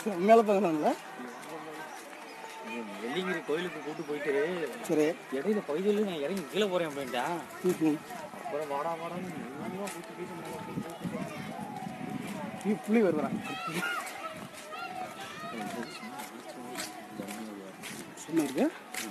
மேலே பார்க்கணும்ல வெள்ளிங்கிரி கோயிலுக்கு கூட்டு போயிட்டு சரி இடையில பகுதியில் நான் இறங்கி கீழே போறேன் அப்படின்ட்டான் ம் அப்புறம் வாடா வாடான்னு என்னென்னமோ கூட்டு போயிட்டு மேல போயிட்டு நீ புளி வருவான் என்ன இருக்கு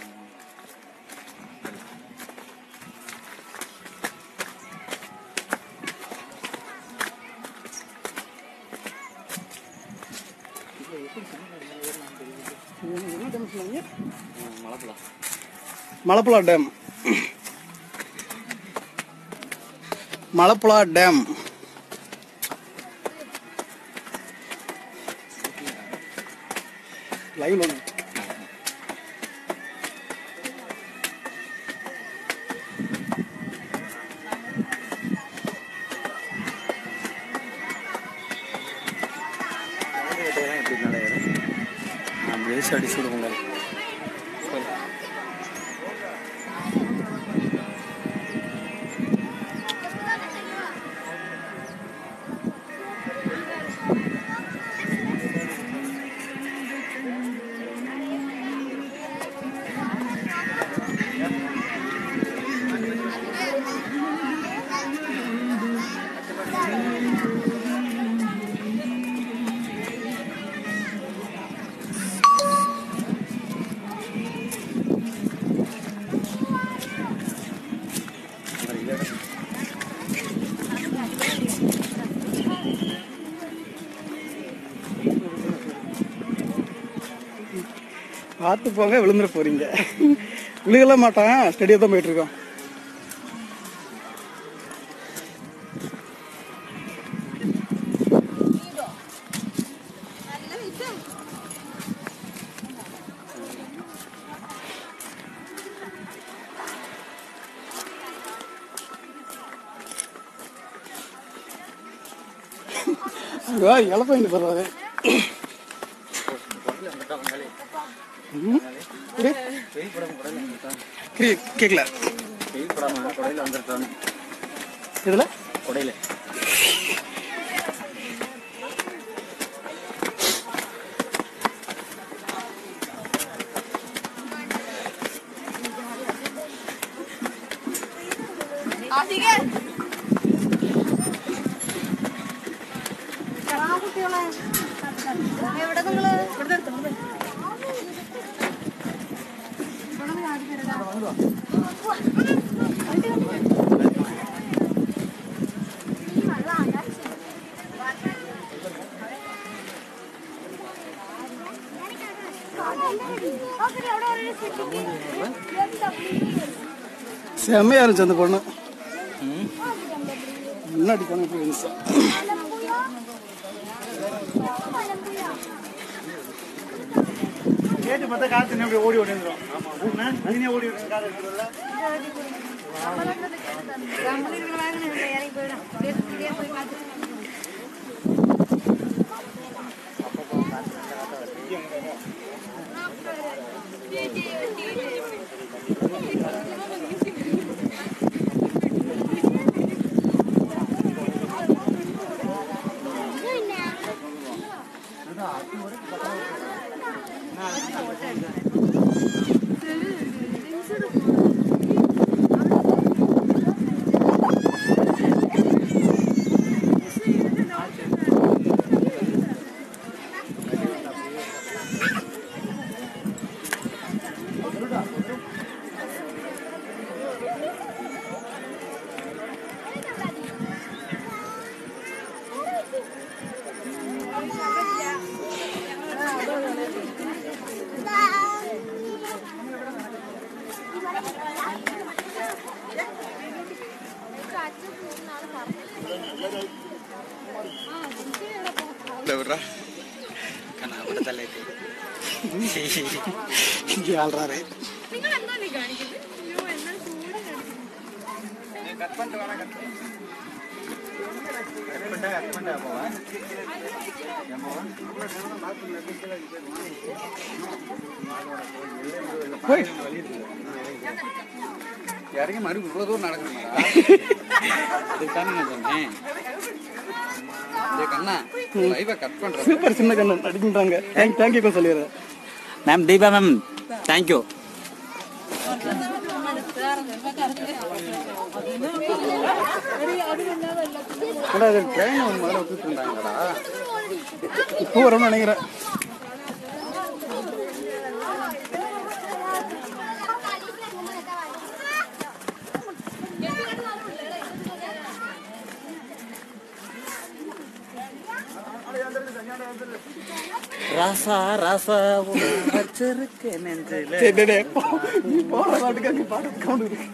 இது என்ன டேம் சொன்னீங்க மழப்பலாம் மலப்புழா டேம் மலப்புழா டேம் லைவ்ல ஒன்று எப்படி நடக்கிறேன் நான் வேஸ்ட் அடிச்சு விடுவோங்க பார்த்து போங்க விழுந்துட போறீங்க விழுகல மாட்டான் ஸ்டடியாக தான் போயிட்டு இருக்கோம் அதுவா இழப்பாயிட்டு போடுறாரு வெயில் படம் குடையில வந்துட்டான் கேட்கல வெயில் படம் குடையில வந்துட்டான் இதில் குடையில എവിടെ നിങ്ങള് செம்மையா இருந்துச்சு அந்த பொண்ணு ம் முன்னாடி போன போய் இருந்துச்சு கேட்டு பார்த்தா காத்து அப்படி ஓடி ஓடி வந்துடும் நீனே ஓடி ஓடி காத்து எடுத்துருவல ഇറങ്ങി പോയിടാം പോയി കാത്തു கண்ணா கூட தலை இங்கே ஆள்றாரு போய் இறங்கி மறுபடியும் இவ்வளோ தூரம் நடக்கணுமா அதுக்கு தானே நான் சொன்னேன் கண்ணா லைவை கட் பண்றேன் சூப்பர் சின்ன கண்ணன் அடிக்கின்றாங்க தேங்க் தேங்க்யூ சொல்லிடுறேன் மேம் தீபா மேம் தேங்க்யூ ஏடா இது ட்ரெயின் முதல்ல விட்டுட்டு இருந்தாங்கடா இப்போ வரும்னு நினைக்கிறேன் ராசா ராசா வச்சிருக்க நெஞ்சில சரி டே, டே, போ. நீ போற பாட்டுக்கு அங்க பாட்டு கவுண்ட் இருக்கு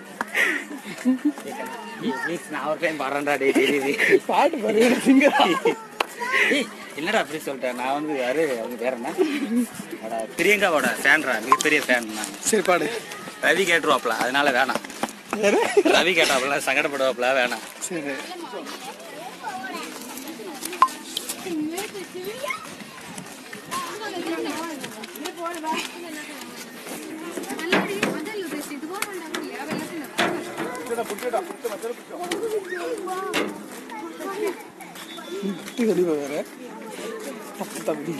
ப்ளீஸ் நான் ஒரு டைம் பாடுறேன்டா டே டே டே பாட்டு பாரு சிங்கரா ஏய், என்னடா அப்படி சொல்லிட்டேன் நான் வந்து யாரு அவங்க பேர் என்ன அட, பிரியங்காவோட ஃபேன்ரா மிகப்பெரிய ஃபேன் நான் சரி பாடு ரவி கேட்டுருவாப்ல அதனால வேணாம் யாரு ரவி கேட்டாப்ல சங்கடப்படுவாப்ல வேணாம் சரி குட்டி கடிப்பா வேற தப்பு தம்பி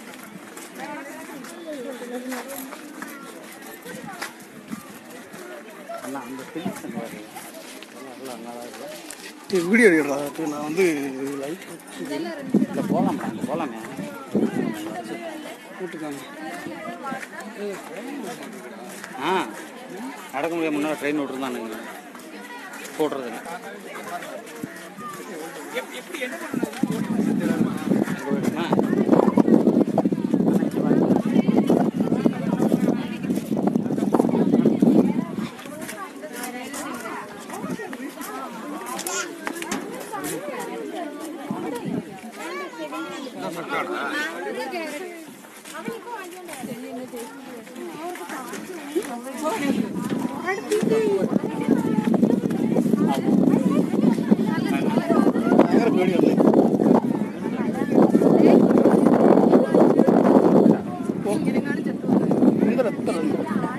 அண்ணா அந்த பிலிசன் பாரு எல்லாம் நல்லா இருக்கு சரி, வீடியோ எடுக்கிறா அது நான் வந்து லைட் இல்லை போகலாம்டா அங்கே போகலாமே போட்டுக்காங்க ஆ நடக்க முடியாது முன்னாடி ட்ரெயின் விட்டுருந்தானுங்க போடுறதுங்க அங்க போயிடுமா? பயங்கர பேடி வந்து இந்த ரத்தம் வந்து.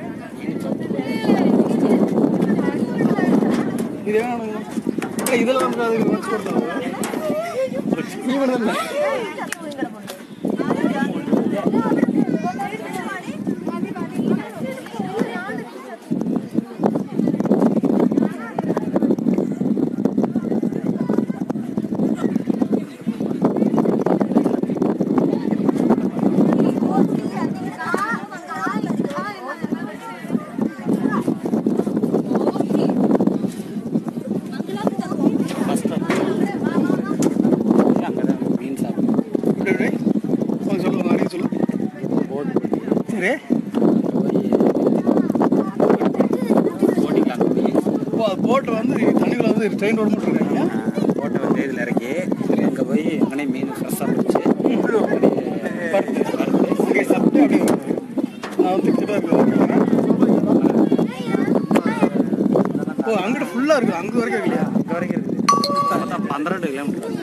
இது வேணும் இதில் வந்து அது வச்சு கொடுத்தாங்க நீ வேணும் பஸ் ஸ்டாப் அங்கே தான் மீன் சாப்பிடும் இப்படி இப்படி அவங்க சொல்லு அடிக்க சொல்லு சரி போட்டிக்கலாம் போய் இப்போ போட்டு வந்து தண்ணிக்குள்ள வந்து ட்ரெயின் ரோடு மட்டும் இருக்காங்க போட்டை வந்து இதில் இறக்கி அங்கே போய் அங்கனே மீன் ஃப்ரெஷ்ஷாக பிடிச்சி படுத்து அங்கே சாப்பிட்டு அப்படியே வருவாங்க. நான் வந்து கிட்ட இருக்கேன் ஓ அங்கிட்ட ஃபுல்லாக இருக்குது அங்கே வரைக்கும் இல்லையா அங்கே வரைக்கும் இருக்குது மொத்தம் பன்னிரெண்டு கிலோமீட்டர்